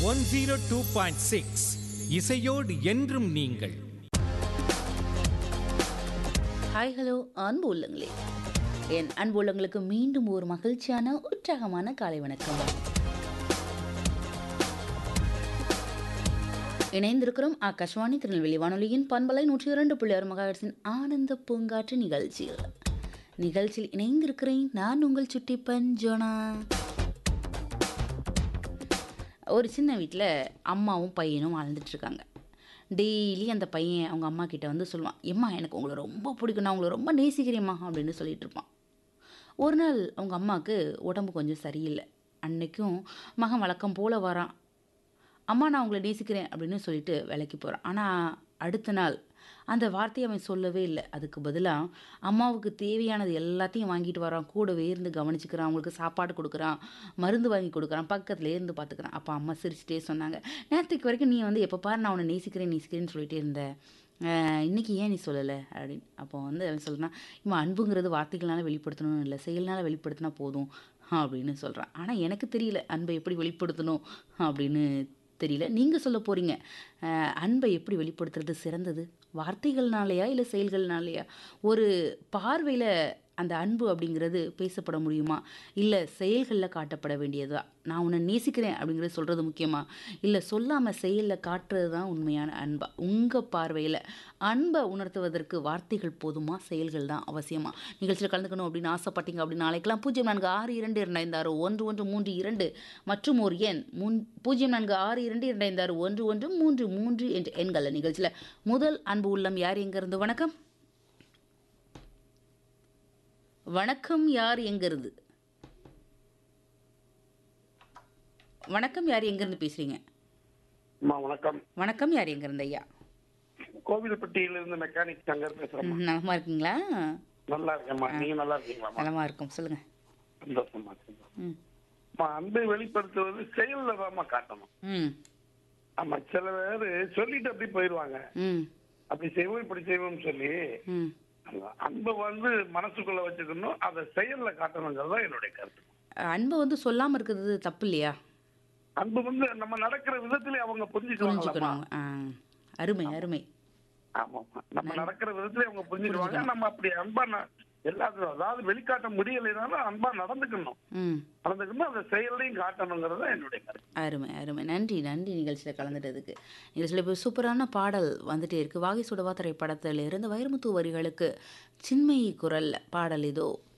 One zero two point six இசையோடு என்றும் நீங்கள் ஹாய் ஹலோ அன்பு உள்ளங்களே என் அன்பு உள்ளங்களுக்கு மீண்டும் ஒரு மகிழ்ச்சியான உற்சாகமான காலை வணக்கம் இணைந்திருக்கிறோம் ஆகாஷ்வாணி திருநெல்வேலி வானொலியின் பண்பலை நூற்றி இரண்டு புள்ளி ஆறு மகாஹெர்ட்ஸின் ஆனந்த பூங்காற்று நிகழ்ச்சியில் நிகழ்ச்சியில் இணைந்திருக்கிறேன் நான் உங்கள் சுட்டி பஞ்சோனா ஒரு சின்ன வீட்டில் அம்மாவும் பையனும் வாழ்ந்துட்டு இருக்காங்க டெய்லி அந்த பையன் அவங்க அம்மா கிட்ட வந்து சொல்லுவான் எம்மா எனக்கு உங்களை ரொம்ப பிடிக்கும் நான் உங்களை ரொம்ப நேசிக்கிறேம்மா அப்படின்னு சொல்லிட்டு இருப்பான் ஒரு நாள் அவங்க அம்மாவுக்கு உடம்பு கொஞ்சம் சரியில்லை அன்னைக்கும் மகன் வழக்கம் போல் வரான் அம்மா நான் உங்களை நேசிக்கிறேன் அப்படின்னு சொல்லிட்டு வேலைக்கு போகிறான் ஆனால் அடுத்த நாள் அந்த வார்த்தையை அவன் சொல்லவே இல்லை அதுக்கு பதிலாக அம்மாவுக்கு தேவையானது எல்லாத்தையும் வாங்கிட்டு வரான் கூடவே இருந்து கவனிச்சுக்கிறான் அவங்களுக்கு சாப்பாடு கொடுக்குறான் மருந்து வாங்கி கொடுக்குறான் பக்கத்துலேயே இருந்து பார்த்துக்கிறான் அப்போ அம்மா சிரிச்சிட்டே சொன்னாங்க நேற்றுக்கு வரைக்கும் நீ வந்து எப்போ பாரு நான் உன்னை நேசிக்கிறேன் நேசிக்கிறேன்னு சொல்லிட்டே இருந்த அஹ், இன்னைக்கு ஏன் நீ சொல்லலை அப்படின்னு அப்போ வந்து அவன் சொல்கிறான் இவன் அன்புங்கிறது வார்த்தைகளால் வெளிப்படுத்தணும்னு இல்லை செயல்னால் வெளிப்படுத்தினா போதும் அப்படின்னு சொல்கிறான் ஆனால் எனக்கு தெரியல அன்பை எப்படி வெளிப்படுத்தணும் அப்படின்னு தெரியல நீங்கள் சொல்ல போகிறீங்க அன்பை எப்படி வெளிப்படுத்துறது சிறந்தது வார்த்தைகள்னாலையா இல்லை செயல்கள்னாலையா ஒரு பார்வையில் அந்த அன்பு அப்படிங்கிறது பேசப்பட முடியுமா இல்லை செயல்களில் காட்டப்பட வேண்டியதா நான் உன்னை நேசிக்கிறேன் அப்படிங்கிறது சொல்கிறது முக்கியமா இல்லை சொல்லாமல் செயலில் காட்டுறது தான் உண்மையான அன்பா உங்கள் பார்வையில் அன்பை உணர்த்துவதற்கு வார்த்தைகள் போதுமா செயல்கள் தான் அவசியமா நிகழ்ச்சியில் கலந்துக்கணும் அப்படின்னு ஆசைப்பட்டீங்க அப்படின்னு நாளைக்கெல்லாம் பூஜ்ஜியம் நான்கு ஆறு இரண்டு இரண்டாயிரத்து ஆறு ஒன்று ஒன்று மூன்று இரண்டு மற்றும் ஒரு எண் முன் பூஜ்ஜியம் நான்கு ஆறு இரண்டு இரண்டாயிரத்து ஆறு ஒன்று ஒன்று மூன்று மூன்று என்ற எண்கள் நிகழ்ச்சியில் முதல் அன்பு உள்ளம் யார் எங்கேருந்து வணக்கம் வணக்கம் யார் எங்கிருந்து வணக்கம் யார் எங்கிருந்து பேசுறீங்க அம்மா வணக்கம் வணக்கம் யார் எங்கிருந்து ஐயா கோவில்பட்டியில இருந்து மெக்கானிக் சங்கர் பேசுறேன் ம், நலமா இருக்கீங்களா நல்லா இருக்கேம்மா நீங்க நல்லா இருக்கீங்களாம்மா நலமா இருக்கும் சொல்லுங்க சந்தோஷமா இருக்குங்க. ம் அம்மா அன்பை வெளிப்படுத்துவது செயல்ல தான்மா காட்டணும் ம் ஆமா சில பேர் சொல்லிட்டு அப்படி போயிடுவாங்க ம் அப்படி செய்வோம் இப்படி செய்வோம்னு சொல்லி ம் அந்த அன்பை வந்து மனசுக்குள்ள வச்சுக்கணும் அதை செயல்ல காட்டணுங்கிறது தான் என்னுடைய கருத்து அன்பை வந்து சொல்லாமல் இருக்கிறது தப்பு இல்லையா அன்பு வந்து நம்ம நடக்கிற விதத்திலே அவங்க புரிஞ்சுக்குவாங்களாம்மா புரிஞ்சுக்கணும் ஆ அருமை அருமை ஆமாம்மா நம்ம நடக்கிற விதத்திலே அவங்க புரிஞ்சுக்குவாங்க நம்ம அப்படி அன்பா ந- எல்லாத்துக்கும் அதாவது வெளிக்காட்ட முடியலைனாலும் அன்பா நடந்துக்கணும் ம் நடந்துக்கணும் அந்த செயலையும் காட்டணுங்கிறது தான் என்னுடைய கருத்து அருமை அருமை நன்றி நன்றி நிகழ்ச்சியில் கலந்துட்டதுக்கு நிகழ்ச்சியில் இப்போ சூப்பரான பாடல் வந்துட்டே இருக்கு வாகை சுடவா திரைப்படத்தில் இருந்து வைரமுத்து வரிகளுக்கு சின்மயி குரல் பாடல் இதோ